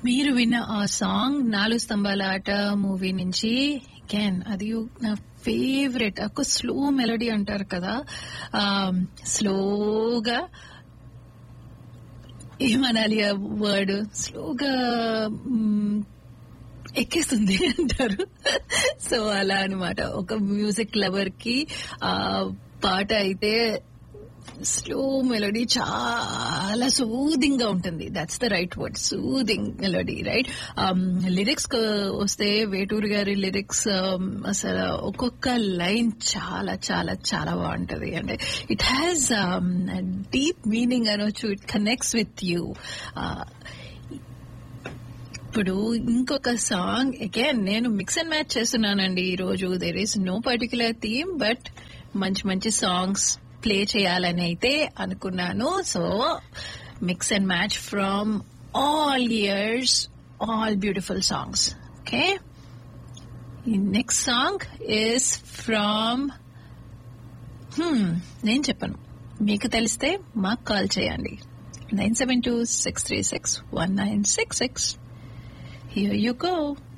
మీరు విన్న ఆ సాంగ్ నాలుగు స్తంభాల ఆట మూవీ నుంచి క్యాన్ అది నా ఫేవరెట్ ఒక స్లో మెలడీ అంటారు కదా స్లోగా ఏమనాలి ఆ వర్డ్ స్లోగా మ్, ఎక్కేస్తుంది అంటారు సో అలా అన్నమాట ఒక మ్యూజిక్ లవర్ కి ఆ పాట అయితే స్లో మెలోడీ చాలా సూదింగ్ గా ఉంటుంది that's the right word soothing melody right lyrics వస్తే వేటూరు గారి లిరిక్స్ అసలు ఒక్కొక్క లైన్ చాలా చాలా చాలా బాగుంటది అంటే ఇట్ హ్యాస్ డీప్ మీనింగ్ అనొచ్చు ఇట్ కనెక్ట్స్ విత్ యూ ఇప్పుడు ఇంకొక సాంగ్ అగైన్ నేను మిక్స్ అండ్ మ్యాచ్ చేస్తున్నానండి ఈ రోజు there is no particular theme but మంచి మంచి సాంగ్స్ ప్లే చేయాలని అయితే అనుకున్నాను so mix and match from all years all beautiful songs okay next song is from నేను చెప్పను మీకు తెలిస్తే మాకు కాల్ చేయండి nine seven two six three six one nine six six Here you go.